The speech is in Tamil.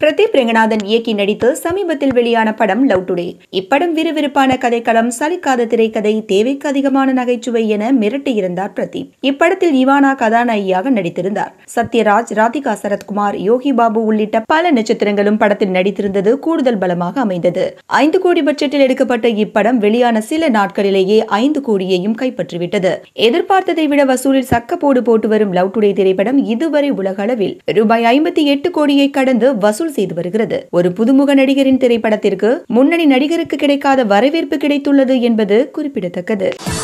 பிரதீப் ரெங்கநாதன் இயக்கி நடித்து சமீபத்தில் வெளியான படம் லவ் டுடே இப்படம் விறுவிறுப்பான கதைக்களம் சலிக்காத திரைக்கதை தேவைக்கு அதிகமான நகைச்சுவை என மிரட்டியிருந்தார் பிரதீப் இப்படத்தில் இவானா கதாநாயகியாக நடித்திருந்தார் சத்யராஜ் ராதிகா சரத்குமார் யோகி பாபு உள்ளிட்ட பல நட்சத்திரங்களும் படத்தில் நடித்திருந்தது கூடுதல் பலமாக அமைந்தது ஐந்து கோடி பட்ஜெட்டில் எடுக்கப்பட்ட இப்படம் வெளியான சில நாட்களிலேயே ஐந்து கோடியையும் கைப்பற்றிவிட்டது எதிர்பார்த்ததை விட வசூலில் சக்கப்போடு போட்டு வரும் லவ் டுடே திரைப்படம் இதுவரை உலக அளவில் ரூபாய் ஐம்பத்தி எட்டு கோடியை கடந்து வசூல் செய்து வருகிறது ஒரு புதுமுக நடிகரின் திரைப்படத்திற்கு முன்னணி நடிகருக்கு கிடைக்காத வரவேற்பு கிடைத்துள்ளது என்பது குறிப்பிடத்தக்கது